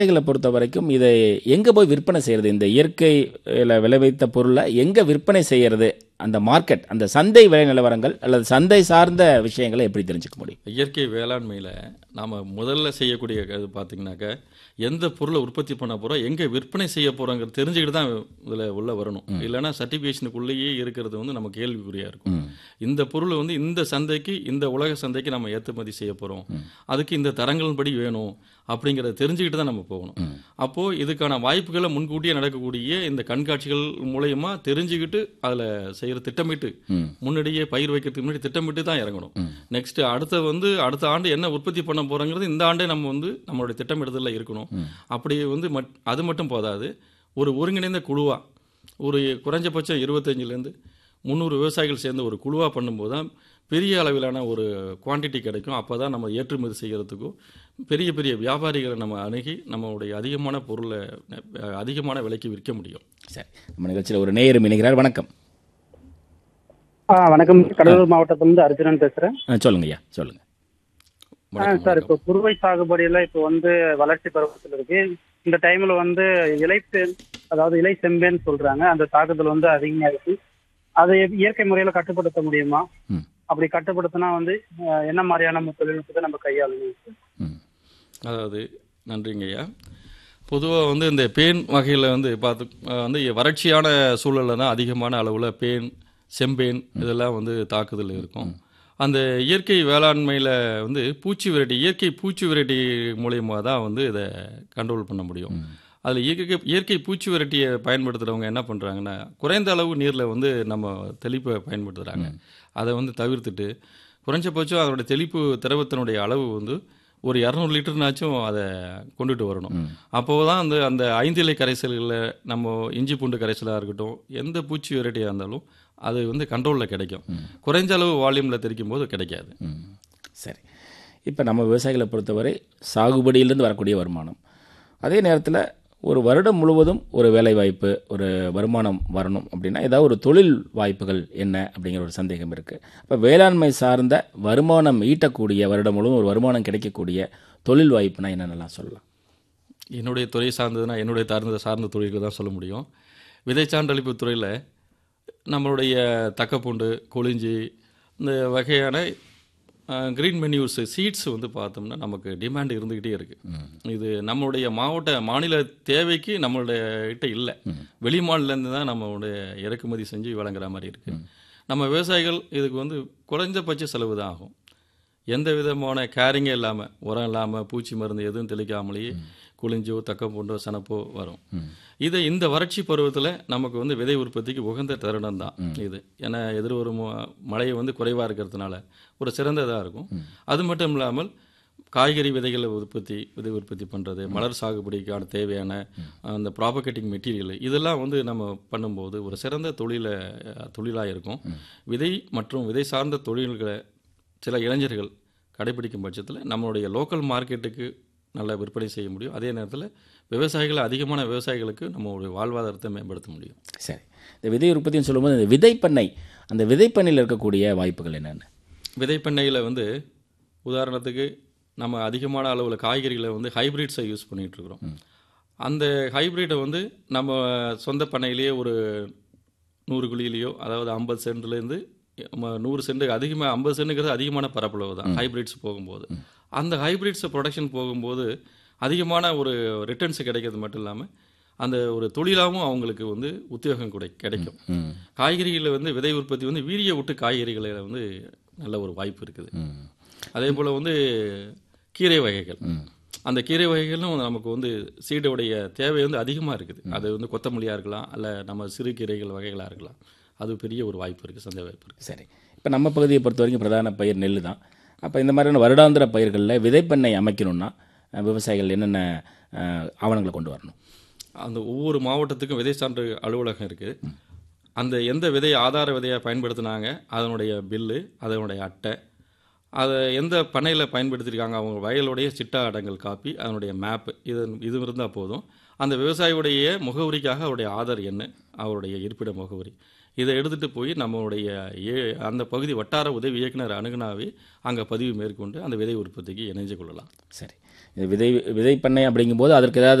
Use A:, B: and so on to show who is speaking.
A: விவசாயிகளை பொறுத்த வரைக்கும் இதை எங்கே போய் விற்பனை செய்கிறது இந்த இயற்கையில் விளைவித்த பொருளை எங்கே விற்பனை செய்கிறது அந்த மார்க்கெட் அந்த சந்தை விலை நிலவரங்கள் அல்லது சந்தை சார்ந்த விஷயங்களை எப்படி தெரிஞ்சுக்க முடியும்
B: இயற்கை வேளாண்மையில் நாம் முதல்ல செய்யக்கூடிய இது பார்த்தீங்கன்னாக்க எந்த பொருளை உற்பத்தி பண்ண போகிறோம் எங்கே விற்பனை செய்ய போகிறோங்கிறது தெரிஞ்சுக்கிட்டு தான் இதில் உள்ள வரணும் இல்லைன்னா சர்டிஃபிகேஷனுக்குள்ளேயே இருக்கிறது வந்து நம்ம கேள்விக்குறியாக இருக்கும் இந்த பொருள் வந்து இந்த சந்தைக்கு இந்த உலக சந்தைக்கு நம்ம ஏற்றுமதி செய்ய போகிறோம் அதுக்கு இந்த தரங்களின்படி வேணும் அப்படிங்கிறத தெரிஞ்சுக்கிட்டு தான் நம்ம போகணும் அப்போது இதுக்கான வாய்ப்புகளை முன்கூட்டியே நடக்கக்கூடிய இந்த கண்காட்சிகள் மூலயமா தெரிஞ்சுக்கிட்டு அதில் செய்கிற திட்டமிட்டு முன்னாடியே பயிர் வைக்கிறதுக்கு முன்னாடி திட்டமிட்டு தான் இறங்கணும் நெக்ஸ்ட் அடுத்த வந்து அடுத்த ஆண்டு என்ன உற்பத்தி பண்ண போகிறோங்கிறது இந்த ஆண்டே நம்ம வந்து நம்மளுடைய திட்டமிடுதலில் இருக்கணும் அப்படி வந்து மட் அது மட்டும் போதாது ஒரு ஒருங்கிணைந்த குழுவா ஒரு குறைஞ்சபட்சம் இருபத்தஞ்சிலேருந்து முந்நூறு விவசாயிகள் சேர்ந்து ஒரு குழுவாக பண்ணும்போது தான் பெரிய அளவிலான ஒரு குவாண்டிட்டி கிடைக்கும் அப்போ தான் நம்ம ஏற்றுமதி செய்கிறதுக்கும் பெரிய பெரிய வியாபாரிகளை நம்ம அணுகி நம்மளுடைய அதிகமான பொருளை அஹ், அதிகமான விலைக்கு விற்க முடியும்
A: சரி நம்ம நிகழ்ச்சியில் ஒரு நேயரும் இணைகிறார் வணக்கம்
C: ஆ வணக்கம் கடலூர் மாவட்டத்திலிருந்து அர்ஜுனன் பேசுறேன்
A: ஆ, சொல்லுங்க ஐயா சொல்லுங்க
C: ஆ,
B: வணக்கம்,
C: சார்
B: வணக்கம்.
C: இப்போ குறுவை சாகுபடியெல்லாம் இப்போ வந்து வளர்ச்சி பருவத்தில் இருக்கு இந்த டைம்ல வந்து இலைப்பேன் அதாவது இலை செம்பேன்னு சொல்றாங்க அந்த தாக்குதல் வந்து அதிகமா இருக்கு அதை எப்படி இயற்கை முறையில கட்டுப்படுத்த முடியுமா
A: ம்.
C: அப்படி கட்டுப்படுத்தினா வந்து அஹ், என்ன மாதிரியான தொழில்நுட்பத்தை நம்ம கையாளணும் சார்?
A: ம்
B: அதாவது நன்றிங்க ஐயா பொதுவாக வந்து இந்த பேன் வகையில் வந்து பார்த்து அஹ், வந்து வறட்சியான சூழலில் தான் அதிகமான அளவில் பேன் செம்பேன் இதெல்லாம் வந்து தாக்குதல் இருக்கும் அந்த இயற்கை வேளாண்மையில் வந்து பூச்சி விரட்டி இயற்கை பூச்சி விரட்டி மூலயமா தான் வந்து இதை கண்ட்ரோல் பண்ண முடியும் அதில் இயற்கை இயற்கை பூச்சி விரட்டியை பயன்படுத்துகிறவங்க என்ன பண்ணுறாங்கன்னா குறைந்த அளவு நீரில் வந்து நம்ம தெளிப்பை பயன்படுத்துகிறாங்க அதை வந்து தவிர்த்துட்டு குறைஞ்சபட்சம் அதோட தெளிப்பு திரவத்தினுடைய அளவு வந்து ஒரு இரநூறு லிட்டர்னாச்சும் அதை கொண்டுட்டு வரணும் அப்போது தான் அந்த அந்த ஐந்து இலை கரைசல்களில் நம்ம இஞ்சி பூண்டு கரைசலாக இருக்கட்டும் எந்த பூச்சி வெரைட்டியாக இருந்தாலும் அது வந்து கண்ட்ரோலில் கிடைக்கும் குறைஞ்ச அளவு வால்யூமில் தெரிக்கும் போது கிடைக்காது
A: ம் சரி இப்போ நம்ம விவசாயிகளை பொறுத்தவரை சாகுபடியிலிருந்து வரக்கூடிய வருமானம் அதே நேரத்தில் ஒரு வருடம் முழுவதும் ஒரு வேலை வாய்ப்பு ஒரு வருமானம் வரணும் அப்படின்னா ஏதாவது ஒரு தொழில் வாய்ப்புகள் என்ன அப்படிங்கிற ஒரு சந்தேகம் இருக்குது அப்போ வேளாண்மை சார்ந்த வருமானம் ஈட்டக்கூடிய வருடம் முழுவதும் ஒரு வருமானம் கிடைக்கக்கூடிய தொழில் வாய்ப்புனா என்னென்னலாம் சொல்லலாம்
B: என்னுடைய துறை சார்ந்ததுன்னா என்னுடைய சார்ந்த சார்ந்த தொழில்கள் தான் சொல்ல முடியும் விதை சான்றளிப்பு துறையில் நம்மளுடைய தக்கப்பூண்டு கொளிஞ்சி இந்த வகையான க்ரீன் மென்யூஸ் சீட்ஸ் வந்து பார்த்தோம்னா நமக்கு டிமாண்ட் இருந்துக்கிட்டே இருக்குது இது நம்மளுடைய மாவட்ட மாநில தேவைக்கு நம்மளுடைய கிட்ட இல்லை வெளி மாநிலேருந்து தான் நம்மளுடைய இறக்குமதி செஞ்சு வழங்குற மாதிரி இருக்குது நம்ம விவசாயிகள் இதுக்கு வந்து குறைஞ்சபட்ச செலவு தான் ஆகும் எந்த விதமான கேரிங்கே இல்லாமல் உரம் இல்லாமல் பூச்சி மருந்து எதுவும் தெளிக்காமலேயே குளிஞ்சோ தக்கப்பூண்டோ சனப்போ வரும் இதை இந்த வறட்சி பருவத்தில் நமக்கு வந்து விதை உற்பத்திக்கு உகந்த தருணம் தான் இது ஏன்னா எதிர்வரும் ம- மழை வந்து குறைவாக இருக்கிறதுனால ஒரு சிறந்ததாக இருக்கும் அது மட்டும் இல்லாமல் காய்கறி விதைகளை உற்பத்தி விதை உற்பத்தி பண்ணுறது மலர் சாகுபடிக்கான தேவையான அந்த ப்ராபகேட்டிங் மெட்டீரியல் இதெல்லாம் வந்து நம்ம பண்ணும்போது ஒரு சிறந்த தொழிலை தொழிலாக இருக்கும் விதை மற்றும் விதை சார்ந்த தொழில்களை சில இளைஞர்கள் கடைபிடிக்கும் பட்சத்தில் நம்மளுடைய லோக்கல் மார்க்கெட்டுக்கு நல்ல விற்பனை செய்ய முடியும் அதே நேரத்தில் விவசாயிகள் அதிகமான விவசாயிகளுக்கு நம்மளுடைய வாழ்வாதாரத்தை மேம்படுத்த முடியும்
A: சரி இந்த விதை உற்பத்தின்னு சொல்லும்போது இந்த விதைப்பண்ணை அந்த விதைப்பண்ணையில் இருக்கக்கூடிய வாய்ப்புகள் என்னென்ன
B: விதைப்பண்ணையில் வந்து உதாரணத்துக்கு நம்ம அதிகமான அளவில் காய்கறிகளை வந்து ஹைபிரிட்ஸை யூஸ் பண்ணிகிட்டு இருக்கிறோம் அந்த ஹைபிரிட்டை வந்து நம்ம சொந்த பண்ணையிலேயே ஒரு நூறு குழியிலையோ அதாவது ஐம்பது சென்ட்லேருந்து நூறு சென்ட் அதிகமாக ஐம்பது சென்ட்டுங்கிறது அதிகமான பரப்பளவு தான் ஹைபிரிட்ஸ் போகும்போது அந்த ஹைபிரிட்ஸ் ப்ரொடக்ஷன் போகும்போது அதிகமான ஒரு ரிட்டர்ன்ஸ் கிடைக்கிறது மட்டும் இல்லாமல் அந்த ஒரு தொழிலாகவும் அவங்களுக்கு வந்து உத்தியோகம் கிடை கிடைக்கும்
A: ம்
B: காய்கறிகளில் வந்து விதை உற்பத்தி வந்து வீரிய விட்டு காய்கறிகளில் வந்து நல்ல ஒரு வாய்ப்பு இருக்குது
A: ம்
B: அதே போல் வந்து கீரை வகைகள் அந்த கீரை வகைகளும் நமக்கு வந்து சீடோடைய தேவை வந்து அதிகமாக இருக்குது அது வந்து கொத்தமல்லியாக இருக்கலாம் அல்ல நம்ம சிறு கீரைகள் வகைகளாக இருக்கலாம் அது பெரிய ஒரு வாய்ப்பு இருக்குது சந்தை வாய்ப்பு இருக்குது
A: சரி இப்போ நம்ம பகுதியை பொறுத்த வரைக்கும் பிரதான பயிர் நெல் தான் அப்போ இந்த மாதிரியான வருடாந்திர பயிர்களில் விதைப்பண்ணை அமைக்கணும்னா அஹ், விவசாயிகள் என்னென்ன அஹ், ஆவணங்களை கொண்டு வரணும்
B: அந்த ஒவ்வொரு மாவட்டத்துக்கும் விதை சான்று அலுவலகம் இருக்குது அந்த எந்த விதை ஆதார விதையாக பயன்படுத்தினாங்க அதனுடைய பில்லு அதனுடைய அட்டை அதை எந்த பண்ணையில் பயன்படுத்தியிருக்காங்க அவங்க வயலுடைய சிட்டா அடங்கல் காப்பி அதனுடைய மேப்பு இது இது இருந்தால் போதும் அந்த விவசாயியுடைய முகவரிக்காக அவருடைய ஆதார் எண் அவருடைய இருப்பிட முகவரி இதை எடுத்துகிட்டு போய் நம்மளுடைய ஏ அந்த பகுதி வட்டார உதவி இயக்குனர் அணுகுனாவே அங்கே பதிவு மேற்கொண்டு அந்த விதை உற்பத்திக்கு இணைஞ்சு கொள்ளலாம்
A: சரி விதை விதை பண்ணை அப்படிங்கும்போது அதற்கு ஏதாவது